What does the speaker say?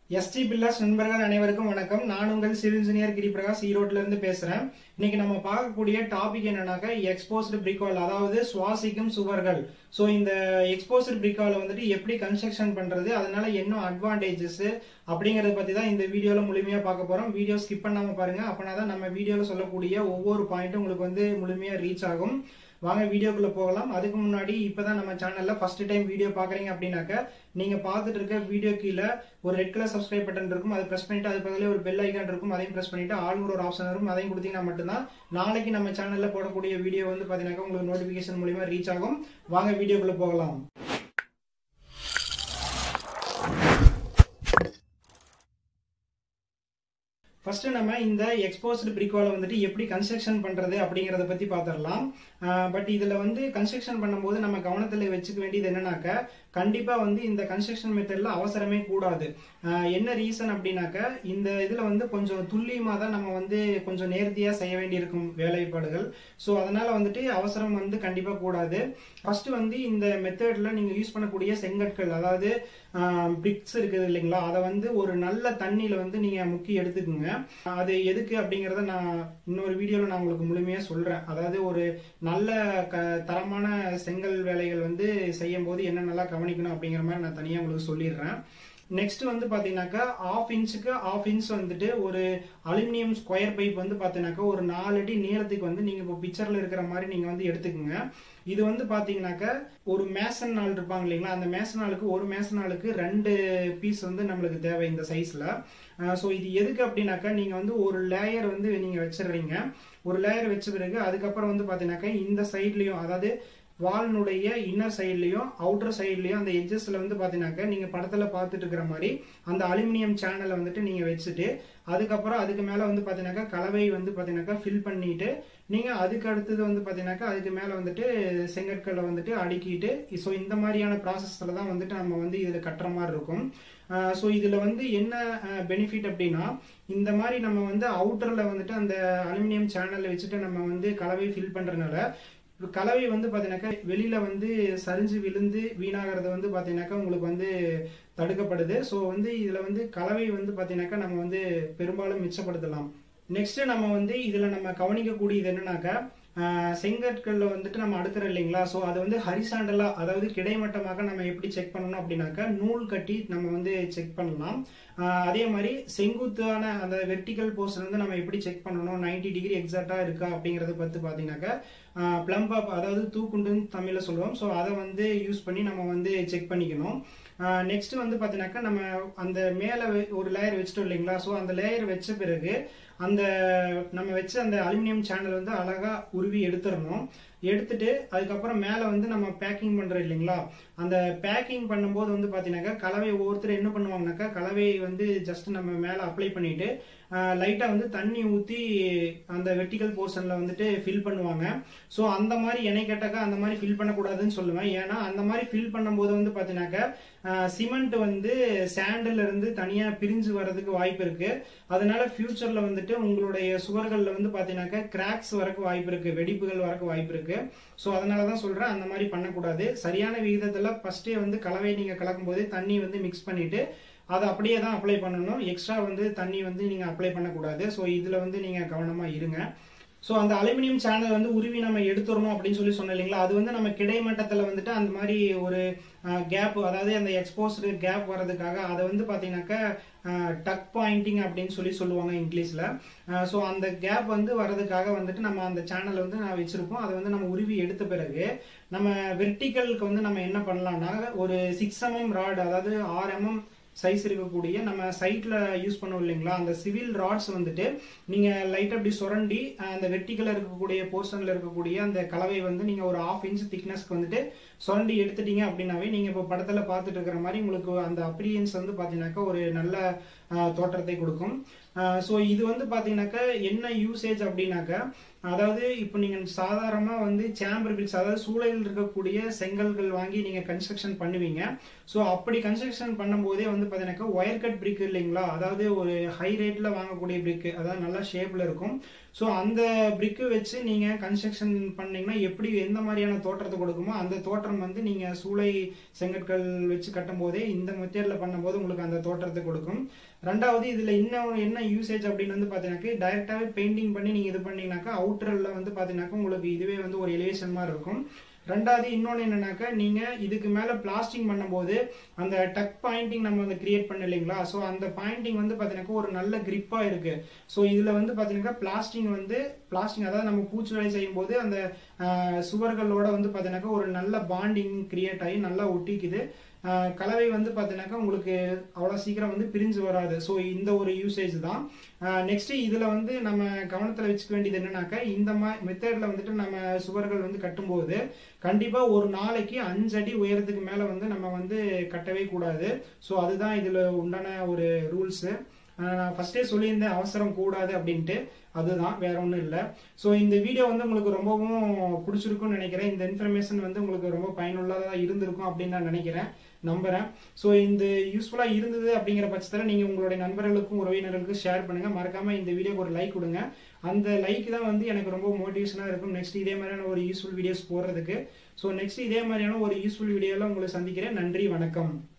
ST pillars நண்பர்கள் அனைவருக்கும் வணக்கம் நான் உங்கள் சிவில் இன்ஜினியர் கிரிபிரகாஷ் ஈரோட்ல இருந்து பேசுறேன் இன்னைக்கு நம்ம பார்க்கக்கூடிய டாபிக் என்னன்னாக்க எக்ஸ்போஸ்டு பிரிக்வால் அதாவது சுவாசிக்கும் சுவர்கள் ஸோ இந்த எக்ஸ்போஸ்டு பிரிக்வால வந்துட்டு எப்படி கன்ஸ்ட்ரக்ஷன் பண்றது அதனால என்ன அட்வான்டேஜஸ் அப்படிங்கறத பத்தி தான் இந்த வீடியோல முழுமையா பார்க்க போறோம் வீடியோ ஸ்கிப் பண்ணாம பாருங்க அப்பனா தான் நம்ம வீடியோல சொல்லக்கூடிய ஒவ்வொரு பாயிண்ட்டும் உங்களுக்கு வந்து முழுமையா ரீச் ஆகும் வாங்க வீடியோக்குள்ள போகலாம் அதுக்கு முன்னாடி இப்பதான் நம்ம சேனல்ல ஃபர்ஸ்ட் டைம் வீடியோ பாக்குறீங்க அப்படின்னாக்க நீங்க பார்த்துட்டு இருக்க வீடியோ கீழே ஒரு ரெட் கலர் சப்ஸ்கிரைப் பட்டன் இருக்கும் அதை பிரஸ் பண்ணிட்டு அது பக்கத்துல ஒரு பெல் ஐக்கான் இருக்கும் அதையும் பிரஸ் பண்ணிட்டு ஆளுங்கிற ஒரு ஆப்ஷன் இருக்கும் அதையும் கொடுத்தீங்கன்னா மட்டும்தான் நாளைக்கு நம்ம சேனல்ல போடக்கூடிய வீடியோ வந்து பாத்தீங்கன்னா உங்களுக்கு நோட்டிபிகேஷன் மூலியமா ரீச் ஆகும் வாங்க வீடியோக்குள்ள போகலாம் ஃபர்ஸ்ட் நம்ம இந்த எக்ஸ்போஸ்டு பிரிக்வால வந்துட்டு எப்படி கன்ஸ்ட்ரக்ஷன் பண்றது அப்படிங்கறத பத்தி பாத்திரலாம் பட் இதுல வந்து கன்ஸ்ட்ரக்ஷன் பண்ணும்போது நம்ம கவனத்துல வச்சுக்க வேண்டியது என்னன்னாக்க கண்டிப்பா வந்து இந்த கன்ஸ்ட்ரக்ஷன் மெத்தட்ல அவசரமே கூடாது என்ன ரீசன் அப்படின்னாக்க இந்த இதுல வந்து கொஞ்சம் துல்லியமா தான் நம்ம வந்து கொஞ்சம் நேர்த்தியா செய்ய வேண்டியிருக்கும் வேலைப்பாடுகள் ஸோ அதனால வந்துட்டு அவசரம் வந்து கண்டிப்பா கூடாது ஃபர்ஸ்ட் வந்து இந்த மெத்தட்ல நீங்க யூஸ் பண்ணக்கூடிய செங்கற்கள் அதாவது பிரிக்ஸ் இருக்குது இல்லைங்களா அதை வந்து ஒரு நல்ல தண்ணியில வந்து நீங்க முக்கி எடுத்துக்குங்க அது எதுக்கு அப்படிங்கறத நான் இன்னொரு வீடியோல நான் உங்களுக்கு முழுமையா சொல்றேன் அதாவது ஒரு நல்ல க தரமான செங்கல் வேலைகள் வந்து செய்யும் போது என்னென்னலாம் கவனிக்கணும் அப்படிங்கிற மாதிரி நான் தனியாக உங்களுக்கு சொல்லிடுறேன் நெக்ஸ்ட் வந்து பாத்தீங்கன்னாக்கா ஆஃப் இன்ச்சுக்கு ஆஃப் இன்ச் வந்துட்டு ஒரு அலுமினியம் ஸ்கொயர் பைப் வந்து பாத்தீங்கன்னாக்கா ஒரு நாலு அடி நீளத்துக்கு வந்து நீங்க இப்போ பிக்சர்ல இருக்கிற மாதிரி நீங்க வந்து எடுத்துக்கோங்க இது வந்து பாத்தீங்கன்னாக்கா ஒரு மேசன் நாள் இருப்பாங்க இல்லைங்களா அந்த மேசன் நாளுக்கு ஒரு மேசன் நாளுக்கு ரெண்டு பீஸ் வந்து நம்மளுக்கு தேவை இந்த சைஸ்ல ஸோ இது எதுக்கு அப்படின்னாக்கா நீங்க வந்து ஒரு லேயர் வந்து நீங்க வச்சிடுறீங்க ஒரு லேயர் வச்ச பிறகு அதுக்கப்புறம் வந்து பாத்தீங்கன்னாக்கா இந்த சைட்லயும் அதாவது வால்னுடைய இன்னர் சைட்லயும் அவுட்டர் சைட்லயும் அந்த எட்ஜஸ்ல வந்து பாத்தீங்கன்னாக்க நீங்க படத்துல பார்த்துட்டு இருக்கிற மாதிரி அந்த அலுமினியம் சேனலை வந்துட்டு நீங்க வச்சுட்டு அதுக்கப்புறம் அதுக்கு மேல வந்து பாத்தீங்கன்னாக்கா கலவை வந்து பாத்தீங்கன்னாக்கா ஃபில் பண்ணிட்டு நீங்க அதுக்கு அடுத்தது வந்து பாத்தீங்கன்னாக்கா அதுக்கு மேல வந்துட்டு செங்கற்களை வந்துட்டு அடுக்கிட்டு ஸோ இந்த மாதிரியான ப்ராசஸ்ல தான் வந்துட்டு நம்ம வந்து இதுல கட்டுற மாதிரி இருக்கும் ஸோ இதுல வந்து என்ன பெனிஃபிட் அப்படின்னா இந்த மாதிரி நம்ம வந்து அவுட்டர்ல வந்துட்டு அந்த அலுமினியம் சேனல்ல வச்சுட்டு நம்ம வந்து கலவை ஃபில் பண்றதுனால கலவை வந்து பாத்தீங்கன்னாக்கா வெளியில வந்து சரிஞ்சு விழுந்து வீணாகிறத வந்து பாத்தீங்கன்னாக்கா உங்களுக்கு வந்து தடுக்கப்படுது ஸோ வந்து இதுல வந்து கலவை வந்து பாத்தீங்கன்னாக்கா நம்ம வந்து பெரும்பாலும் மிச்சப்படுத்தலாம் நெக்ஸ்ட் நம்ம வந்து இதுல நம்ம கவனிக்கக்கூடியது என்னன்னாக்கா செங்கற்கள்ல வந்துட்டு நம்ம அடுக்கிறோம் இல்லைங்களா ஸோ அது வந்து ஹரிசாண்டலா அதாவது கிடைமட்டமாக நம்ம எப்படி செக் பண்ணணும் அப்படின்னாக்கா நூல் கட்டி நம்ம வந்து செக் பண்ணலாம் அதே மாதிரி செங்குத்தான அந்த வெர்டிக்கல் போர்ஷன் வந்து நம்ம எப்படி செக் பண்ணணும் நைன்டி டிகிரி எக்ஸாக்டா இருக்கா அப்படிங்கறத பத்தி பாத்தீங்கன்னாக்கா பிளம்ப் அப் அதாவது தூக்குண்டுன்னு தமிழ்ல சொல்லுவோம் ஸோ அதை வந்து யூஸ் பண்ணி நம்ம வந்து செக் பண்ணிக்கணும் நெக்ஸ்ட் வந்து பாத்தீங்கன்னாக்கா நம்ம அந்த மேல ஒரு லேயர் வச்சுட்டோம் இல்லைங்களா ஸோ அந்த லேயர் வச்ச பிறகு அந்த நம்ம வச்ச அந்த அலுமினியம் சேனல் வந்து அழகா உருவி எடுத்துடணும் எடுத்துட்டு அதுக்கப்புறம் மேல வந்து நம்ம பேக்கிங் பண்றோம் இல்லைங்களா அந்த பேக்கிங் பண்ணும்போது வந்து பாத்தீங்கன்னாக்கா கலவை ஒவ்வொருத்தர் என்ன பண்ணுவாங்கனாக்கா கலவையை வந்து ஜஸ்ட் நம்ம மேல அப்ளை பண்ணிட்டு லைட்டா வந்து தண்ணி ஊத்தி அந்த வெர்டிக்கல் போர்ஷன்ல வந்துட்டு ஃபில் பண்ணுவாங்க ஸோ அந்த மாதிரி என்னை கேட்டாக்கா அந்த மாதிரி ஃபில் பண்ணக்கூடாதுன்னு சொல்லுவேன் ஏன்னா அந்த மாதிரி ஃபில் பண்ணும்போது வந்து பாத்தீங்கன்னாக்கா சிமெண்ட் வந்து சாண்டில் இருந்து தனியா பிரிஞ்சு வர்றதுக்கு வாய்ப்பு இருக்கு அதனால ஃபியூச்சர்ல வந்துட்டு உங்களுடைய சுவர்கள்ல வந்து பாத்தீங்கன்னாக்கா கிராக்ஸ் வரக்கு வாய்ப்பு இருக்கு வெடிப்புகள் வரக்கு வாய்ப்பு இருக்கு ஸோ அதனால தான் சொல்றேன் அந்த மாதிரி பண்ணக்கூடாது சரியான விகிதத்துல ஃபர்ஸ்டே வந்து கலவை நீங்க கலக்கும் போதே தண்ணி வந்து மிக்ஸ் பண்ணிட்டு அதை அப்படியே தான் அப்ளை பண்ணணும் எக்ஸ்ட்ரா வந்து தண்ணி வந்து நீங்க அப்ளை பண்ணக்கூடாது ஸோ இதுல வந்து நீங்க கவனமா இருங்க ஸோ அந்த அலுமினியம் சேனல் வந்து உருவி நம்ம எடுத்துடணும் அப்படின்னு சொல்லி சொன்னோம் இல்லைங்களா அது வந்து நம்ம கிடைமட்டத்தில் வந்துட்டு அந்த மாதிரி ஒரு கேப் அதாவது அந்த எக்ஸ்போஸ்டு கேப் வர்றதுக்காக அதை வந்து பார்த்தீங்கன்னாக்கா டக் பாயிண்டிங் அப்படின்னு சொல்லி சொல்லுவாங்க இங்கிலீஷில் ஸோ அந்த கேப் வந்து வர்றதுக்காக வந்துட்டு நம்ம அந்த சேனல் வந்து நான் வச்சிருப்போம் அதை வந்து நம்ம உருவி எடுத்த பிறகு நம்ம வெர்டிக்கலுக்கு வந்து நம்ம என்ன பண்ணலாம்னா ஒரு சிக்ஸ் எம்எம் ராட் அதாவது ஆறு எம்எம் சைஸ் இருக்கக்கூடிய நம்ம சைட்ல யூஸ் பண்ணுவோம் இல்லைங்களா அந்த சிவில் ராட்ஸ் வந்துட்டு நீங்க லைட் அப்படி சுரண்டி அந்த வெர்டிக்கல இருக்கக்கூடிய போர்ஷன்ல இருக்கக்கூடிய அந்த கலவை வந்து நீங்க ஒரு ஆஃப் இன்ச் திக்னஸ்க்கு வந்துட்டு சுரண்டி எடுத்துட்டீங்க அப்படின்னாவே நீங்க இப்போ படத்துல பார்த்துட்டு இருக்கிற மாதிரி உங்களுக்கு அந்த அப்ரியன்ஸ் வந்து பாத்தீங்கன்னாக்கா ஒரு நல்ல தோற்றத்தை கொடுக்கும் ஸோ இது வந்து பாத்தீங்கன்னாக்கா என்ன யூசேஜ் அப்படின்னாக்கா அதாவது இப்போ நீங்க சாதாரணமா வந்து சேம்பர் பிரிக்ஸ் அதாவது சூளையில் இருக்கக்கூடிய செங்கல்கள் வாங்கி நீங்க கன்ஸ்ட்ரக்ஷன் பண்ணுவீங்க ஸோ அப்படி கன்ஸ்ட்ரக்ஷன் பண்ணும்போதே வந்து பார்த்தீங்கன்னாக்கா ஒயர் கட் பிரிக் இல்லைங்களா அதாவது ஒரு ஹை ரேட்ல வாங்கக்கூடிய பிரிக் அதாவது நல்லா ஷேப்ல இருக்கும் ஸோ அந்த பிரிக்கு வச்சு நீங்க கன்ஸ்ட்ரக்ஷன் பண்ணீங்கன்னா எப்படி எந்த மாதிரியான தோற்றத்தை கொடுக்குமோ அந்த தோற்றம் வந்து நீங்க சூளை செங்கற்கள் வச்சு கட்டும் போதே இந்த மெத்தேட்ல பண்ணும்போது உங்களுக்கு அந்த தோற்றத்தை கொடுக்கும் ரெண்டாவது இதுல இன்னும் என்ன யூசேஜ் அப்படின்னு வந்து பாத்தீங்கன்னாக்கா டைரக்டாவே பெயிண்டிங் பண்ணி நீங்க இது பண்ணீங்கன்னாக்கா அவுட்டர்ல வந்து பாத்தீங்கன்னாக்கா உங்களுக்கு இதுவே வந்து ஒரு எலிவேஷன் மாதிரி இருக்கும் ரெண்டாவது இன்னொன்று என்னன்னாக்கா நீங்க இதுக்கு மேல பிளாஸ்டிங் பண்ணும்போது அந்த டக் பாயிண்டிங் நம்ம வந்து கிரியேட் பண்ண இல்லைங்களா ஸோ அந்த பாயிண்டிங் வந்து பாத்தீங்கன்னாக்கா ஒரு நல்ல கிரிப்பா இருக்கு ஸோ இதுல வந்து பாத்தீங்கன்னா பிளாஸ்டிங் வந்து பிளாஸ்டிங் அதாவது நம்ம பூச்சி வேலை செய்யும் போது அந்த ஆஹ், சுவர்களோட வந்து பாத்தீங்கன்னாக்கா ஒரு நல்ல பாண்டிங் கிரியேட் ஆகி நல்லா ஒட்டிக்குது ஆஹ், கலவை வந்து பாத்தீங்கன்னாக்கா உங்களுக்கு அவ்வளோ சீக்கிரம் வந்து பிரிஞ்சு வராது ஸோ இந்த ஒரு யூசேஜ் தான் நெக்ஸ்ட் இதுல வந்து நம்ம கவனத்துல வச்சுக்க வேண்டியது என்னன்னாக்கா இந்த மாதிரி மெத்தட்ல வந்துட்டு நம்ம சுவர்கள் வந்து கட்டும்போது கண்டிப்பா ஒரு நாளைக்கு அஞ்சு அடி உயரத்துக்கு மேல வந்து நம்ம வந்து கட்டவே கூடாது ஸோ அதுதான் இதுல உண்டான ஒரு ரூல்ஸ் நான் ஃபர்ஸ்டே சொல்லியிருந்தேன் அவசரம் கூடாது அப்படின்ட்டு அதுதான் வேற ஒன்றும் இல்லை ஸோ இந்த வீடியோ வந்து உங்களுக்கு ரொம்பவும் பிடிச்சிருக்கும்னு நினைக்கிறேன் இந்த இன்ஃபர்மேஷன் வந்து உங்களுக்கு ரொம்ப பயனுள்ளதாக இருந்திருக்கும் அப்படின்னு நான் நினைக்கிறேன் நம்புறேன் ஸோ இந்த யூஸ்ஃபுல்லாக இருந்தது அப்படிங்கிற பட்சத்தில் நீங்கள் உங்களுடைய நண்பர்களுக்கும் உறவினர்களுக்கும் ஷேர் பண்ணுங்க மறக்காம இந்த வீடியோக்கு ஒரு லைக் கொடுங்க அந்த லைக் தான் வந்து எனக்கு ரொம்ப மோட்டிவேஷனாக இருக்கும் நெக்ஸ்ட் இதே மாதிரியான ஒரு யூஸ்ஃபுல் வீடியோஸ் போடுறதுக்கு ஸோ நெக்ஸ்ட் இதே மாதிரியான ஒரு யூஸ்ஃபுல் வீடியோவில் உங்களை சந்திக்கிறேன் நன்றி வணக்கம்